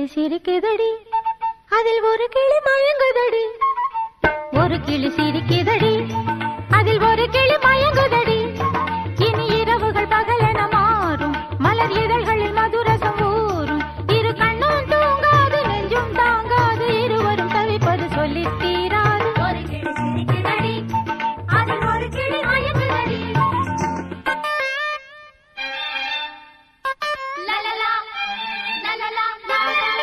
கிளி சிரிக்குதடி அதில் ஒரு கிளி மயங்குதடி ஒரு கிளி சிரிக்குதடி அதில் ஒரு கிளி மயங்குதடி இனி இரவுகள் பகலென மாறும் மலர் இதழ்களில் மதுரசம் ஊறும் இரு கண்ணும் தூங்காது நெஞ்சும் தாங்காது இருவரும் தவிப்பது சொல்லித் தீராது ஒரு கிளி சிரிக்குதடி அதில் ஒரு கிளி மயங்குதடி La la la, la la la, la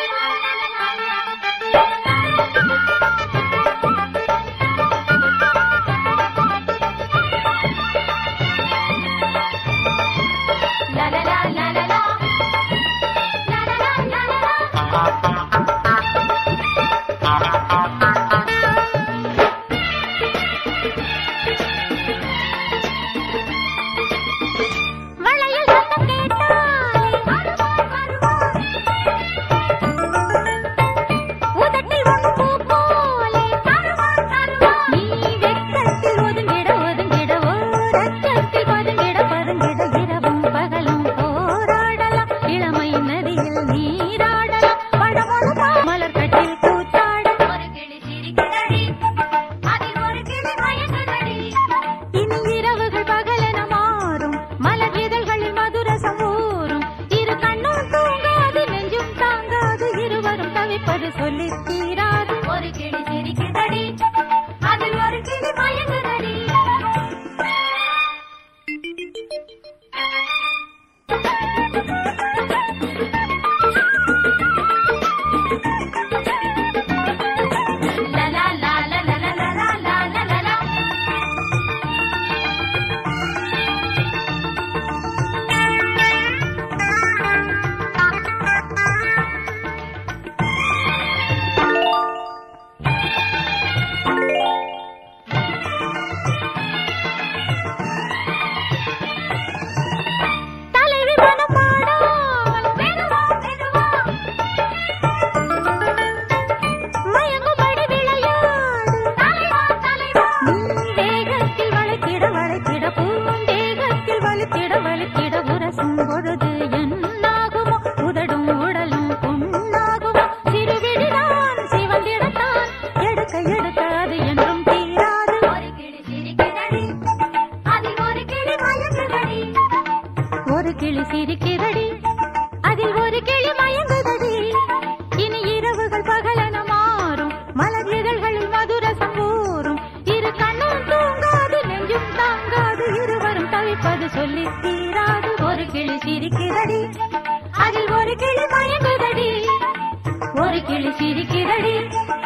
la la la, la la la, la la la, la la la. வளையல் சத்தம் கேட்டாலே உதட்டில் ஒன்று பூ போலே நீ வெட்கத்தில் ஒதுங்கிட ஒதுங்கிட ஓரச்சத்தில் பதுங்கிட பதுங்கிட இரவும் பகலும் போராடலாம் இளமை நதியில் நீராடலாம் பழமொழு மலர் கட்டில் கூத்தாட ஒரு கிளி சிரிக்குதடி அதில் ஒரு கிளி மயங்குதடி இனி இரவுகள் பகலென மாறும் மலர் இதழ்களில் மதுரசம் ஊறும் இரு கண்ணும் தூங்காது நெஞ்சும் தாங்காது இருவரும் தவிப்பது சொல்லி தீராது ஒரு கிளி சிரிக்குதடி அதில் ஒரு கிளி மயங்குதடி La la la la la la la la la la la la தலைவி மனம் பாடாமல் மெதுவா மெதுவா மயங்கும்படி விளையாடு தலைவா தலைவா நீ வேகத்தில் வளைத்திட வளைத்திட பூந்தேகத்தில் வலித்திட வலித்திட உரசும் பொழுது என்னாகுமோ உதடும் உடலும் புண்ணாகுமோ சிறுவிழிதான் சிவந்திடத்தான் எடுக்க எடுக்க அது என்றும் தீராது ஒரு கிளி சிரிக்குதடி அதில் ஒரு கிளி மயங்குதடி ஒரு கிளி சிரிக்கிறடி அதில் ஒரு கிளி மயங்குதடி இனி இரவுகள் பகலென மாறும் மலர் இதழ்களில் மதுரசம் ஊறும் இரு கண்ணும் தூங்காது நெஞ்சும் தாங்காது இருவரும் தவிப்பது சொல்லி தீராது ஒரு கிளி சிரிக்கிறடி அதில் ஒரு கிளி மயங்குதடி ஒரு கிளி சிரிக்கிறடி